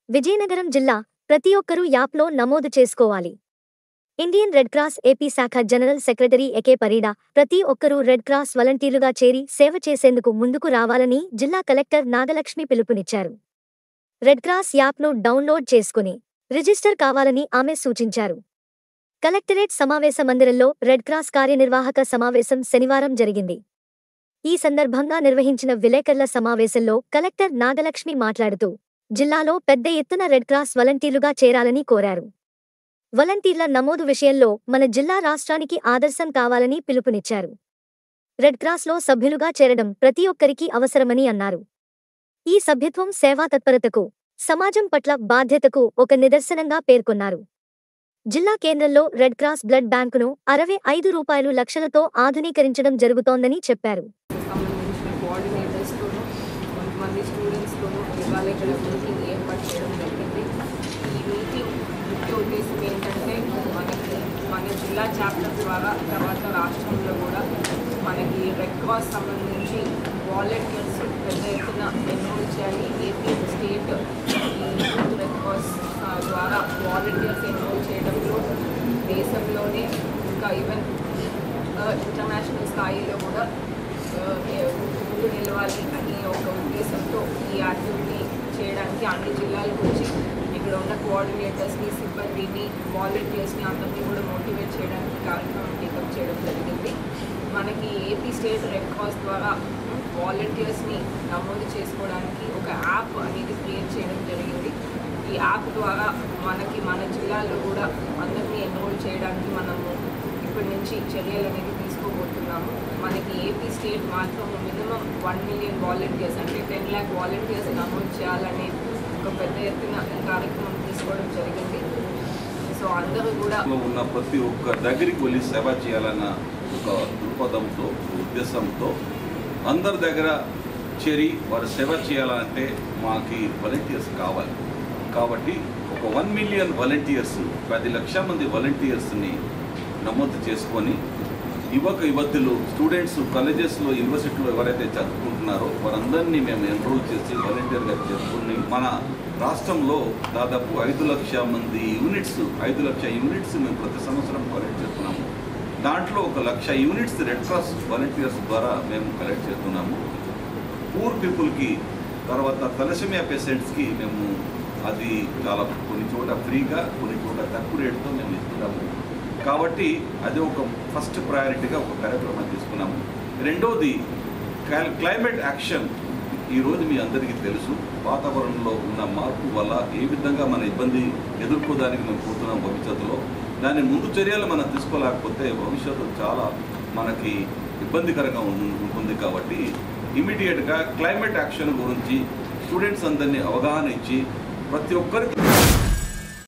విజయనగరం జిల్లా ప్రతి ఒక్కరూ యాప్లో నమోదు చేసుకోవాలి ఇండియన్ రెడ్ క్రాస్ ఏపీ శాఖ జనరల్ సెక్రటరీ ఎకే పరీడా ప్రతి ఒక్కరూ రెడ్ క్రాస్ వాలంటీర్లుగా చేరి సేవ చేసేందుకు ముందుకు రావాలని జిల్లా కలెక్టర్ నాగలక్ష్మి పిలుపునిచ్చారు రెడ్ క్రాస్ యాప్ను డౌన్లోడ్ చేసుకుని రిజిస్టర్ కావాలని ఆమె సూచించారు కలెక్టరేట్ సమావేశ మందిరంలో రెడ్ క్రాస్ కార్యనిర్వాహక సమావేశం శనివారం జరిగింది ఈ సందర్భంగా నిర్వహించిన విలేకరుల సమావేశంలో కలెక్టర్ నాగలక్ష్మి మాట్లాడుతూ జిల్లాలో పెద్ద ఎత్తున రెడ్ క్రాస్ వాలంటీర్లుగా చేరాలని కోరారు వాలంటీర్ల నమోదు విషయంలో మన జిల్లా రాష్ట్రానికి ఆదర్శం కావాలని పిలుపునిచ్చారు రెడ్ క్రాస్లో సభ్యులుగా చేరడం ప్రతి ఒక్కరికి అవసరమని అన్నారు ఈ సభ్యత్వం సేవా తత్పరతకు సమాజం పట్ల బాధ్యతకు ఒక నిదర్శనంగా పేర్కొన్నారు జిల్లా కేంద్రంలో రెడ్ క్రాస్ బ్లడ్ బ్యాంకును అరవై ఐదు రూపాయలు లక్షలతో ఆధునీకరించడం జరుగుతోందని చెప్పారు సంబంధించిన కోఆర్డినేటర్స్తోనూ కొంతమంది స్టూడెంట్స్తోనూ ఇవాళ ఇక్కడ మీటింగ్ ఏర్పాటు చేయడం జరిగింది ఈ మీటింగ్ ముఖ్య ఉద్దేశం ఏంటంటే మనకి మన జిల్లా చాప్టర్ ద్వారా తర్వాత రాష్ట్రంలో కూడా మనకి రెడ్ క్రాస్ సంబంధించి వాలంటీర్స్ పెద్ద ఎత్తున ఎన్రోల్ చేయాలి ఏపీ స్టేట్ ఈ రెడ్ క్రాస్ ఆ, ద్వారా వాలంటీర్స్ ఎన్రోల్ చేయడంలో దేశంలోనే ఇంకా ఈవెన్ ఇంటర్నేషనల్ స్థాయిలో కూడా ఆ, ఏ- ముందు నిలవాలి అని ఒక ఉద్దేశంతో ఈ యాక్టివిటీ చేయడానికి అన్ని జిల్లాలకు వచ్చి ఇక్కడ ఉన్న కోఆర్డినేటర్స్ని సిబ్బందిని వాలంటీర్స్ని అందరినీ కూడా మోటివేట్ చేయడానికి కార్యక్రమం టేకప్ చేయడం జరిగింది మనకి ఏపీ స్టేట్ రెడ్ క్రాస్ ద్వారా వాలంటీర్స్ని నమోదు చేసుకోవడానికి ఒక యాప్ అనేది క్రియేట్ చేయడం జరిగింది ఈ యాప్ ద్వారా మనకి మన జిల్లాలో కూడా అందరినీ ఎన్రోల్ చేయడానికి మనము ఇప్పటి నుంచి చర్యలు అనేది తీసుకోబోతున్నాము మనకి ఏపీ స్టేట్ మాత్రం మినిమం వన్ మిలియన్ వాలంటీర్స్ అంటే టెన్ ల్యాక్ వాలంటీర్స్ నమోదు చేయాలనే ఒక పెద్ద ఎత్తున ఈ కార్యక్రమం తీసుకోవడం జరిగింది సో అందరూ కూడా లో ఉన్న ప్రతి ఒక్క దగ్గరికి వెళ్ళి సేవ చేయాలన్న ఒక దృక్పథంతో ఉద్దేశంతో అందరి దగ్గర చేరి వారు సేవ చేయాలంటే మాకి వాలంటీర్స్ కావాలి కాబట్టి ఒక వన్ మిలియన్ వాలంటీర్స్ పది లక్షల మంది వాలంటీర్స్ని నమోదు చేసుకొని యువక యువతులు స్టూడెంట్స్ కాలేజెస్లో యూనివర్సిటీలో ఎవరైతే చదువుకుంటున్నారో వారందరినీ మేము ఎన్రోల్ చేసి వాలంటీర్గా చేసుకుని మన రాష్ట్రంలో దాదాపు ఐదు లక్షల మంది యూనిట్స్ ఐదు లక్షల యూనిట్స్ మేము ప్రతి సంవత్సరం కలెక్ట్ చేస్తున్నాము దాంట్లో ఒక లక్ష యూనిట్స్ రెడ్ క్రాస్ వాలంటీర్స్ ద్వారా మేము కలెక్ట్ చేస్తున్నాము పూర్ పీపుల్కి తర్వాత తలసమియా పేషెంట్స్కి మేము అది చాలా కొన్ని చోట ఫ్రీగా కొన్ని చోట తక్కువ రేటుతో మేము ఇస్తున్నాము కాబట్టి అది ఒక ఫస్ట్ ప్రయారిటీగా ఒక కార్యక్రమం తీసుకున్నాము రెండోది క్లై- క్లైమేట్ యాక్షన్ ఈరోజు మీ అందరికీ తెలుసు వాతావరణంలో ఉన్న మార్పు వల్ల ఏ విధంగా మన ఇబ్బంది ఎదుర్కోవడానికి మేము పోతున్నాం భవిష్యత్తులో దాని ముందు చర్యలు మనం తీసుకోలేకపోతే భవిష్యత్తు చాలా మనకి ఇబ్బందికరంగా ఉం- ఉంటుంది కాబట్టి ఇమీడియట్గా క్లైమేట్ యాక్షన్ గురించి స్టూడెంట్స్ అందరినీ అవగాహన ఇచ్చి ప్రతి ఒక్కరికి